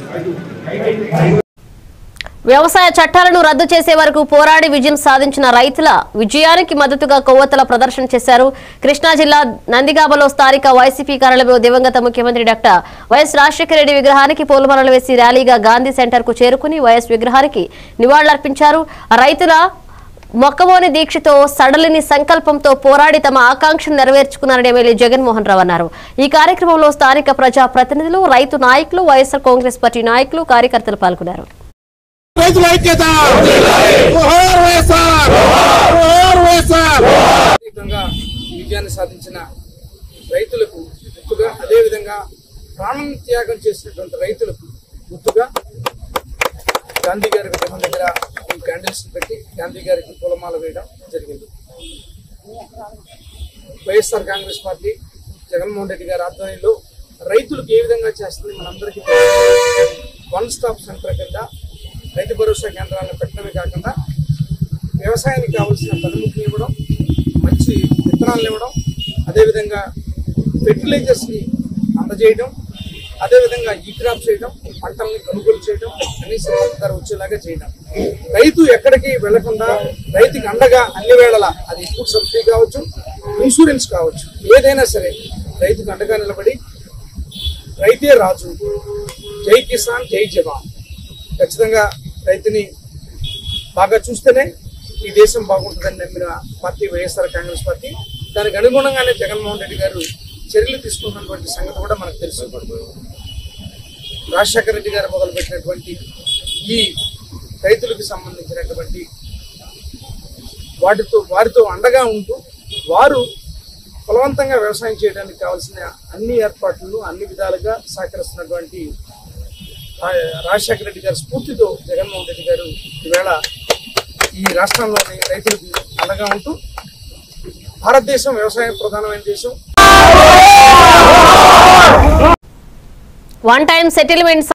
వ్యవసాయ చట్టాలను రద్దు చేసే వరకు పోరాడి విజయం సాధించిన రైతుల విజయానికి మద్దతుగా కొవ్వొత్తుల ప్రదర్శన చేశారు కృష్ణా జిల్లా నందిగామలో స్థానిక వైసీపీ కార్యాలయంలో దివంగత ముఖ్యమంత్రి డాక్టర్ వైఎస్ రాజశేఖర రెడ్డి విగ్రహానికి పూలమాలలు వేసి ర్యాలీగా గాంధీ సెంటర్ కు చేరుకుని వైఎస్ విగ్రహానికి నివాళులర్పించారు రైతుల మొక్కవోని దీక్షతో సడలిని సంకల్పంతో పోరాడి తమ ఆకాంక్షను నెరవేర్చుకున్నారని ఎమ్మెల్యే జగన్మోహన్ రావు అన్నారు ఈ కార్యక్రమంలో స్థానిక ప్రజా ప్రతినిధులు రైతు నాయకులు వైఎస్ఆర్ కాంగ్రెస్ పార్టీ నాయకులు కార్యకర్తలు పాల్గొన్నారు రైతుల ఐక్యత జోహార్ వైఎస్ఆర్ జోహార్ వైఎస్ఆర్ అత్యధికంగా విజయాన్ని సాధించిన రైతులకు గుర్తుగా అదేవిధంగా ప్రాణం త్యాగం చేసినటువంటి రైతులకు గుర్తుగా గాంధీ గారి విగ్రహం దగ్గర ఈ క్యాండిల్స్ పెట్టి గాంధీ గారికి పూలమాల వేయడం జరిగింది వైఎస్ఆర్ కాంగ్రెస్ పార్టీ జగన్మోహన్ రెడ్డి గారి ఆధ్వర్యంలో రైతులకు ఏ విధంగా చేస్తుంది మనందరికీ వన్ స్టాప్ సెంటర్ కింద రైతు భరోసా కేంద్రాలను పెట్టడమే కాకుండా వ్యవసాయానికి కావాల్సిన పనిముట్లు ఇవ్వడం మంచి విత్తనాలు ఇవ్వడం అదేవిధంగా ఫెర్టిలైజర్స్ని అందజేయడం అదేవిధంగా ఈ క్రాప్ చేయడం పంటల్ని కొనుగోలు చేయడం కనీస మద్దతు ధర వచ్చేలాగా చేయడం రైతు ఎక్కడికి వెళ్లకుండా రైతుకి అండగా అన్ని వేళలా అది ఫుడ్ సబ్సిడీ కావచ్చు ఇన్సూరెన్స్ కావచ్చు ఏదైనా సరే రైతుకు అండగా నిలబడి రైతే రాజు జై కిసాన్ జై జవాన్ ఖచ్చితంగా రైతుని బాగా చూస్తేనే ఈ దేశం బాగుంటుందని నమ్మిన పార్టీ వైఎస్ఆర్ కాంగ్రెస్ పార్టీ దానికి అనుగుణంగానే జగన్మోహన్ రెడ్డి గారు చర్యలు తీసుకున్నటువంటి సంగతి కూడా మనకు తెలుసు రాజశేఖర రెడ్డి గారు మొదలుపెట్టినటువంటి ఈ రైతులకు సంబంధించినటువంటి వాటితో వారితో అండగా ఉంటూ వారు బలవంతంగా వ్యవసాయం చేయడానికి కావాల్సిన అన్ని ఏర్పాట్లను అన్ని విధాలుగా సహకరిస్తున్నటువంటి రా- రాజశేఖర రెడ్డి గారి స్ఫూర్తితో జగన్మోహన్ రెడ్డి గారు ఈవేళ ఈ రాష్ట్రంలోని రైతులకు అండగా ఉంటూ భారతదేశం వ్యవసాయ ప్రధానమైన దేశం వన్ టైం సెటిల్మెంట్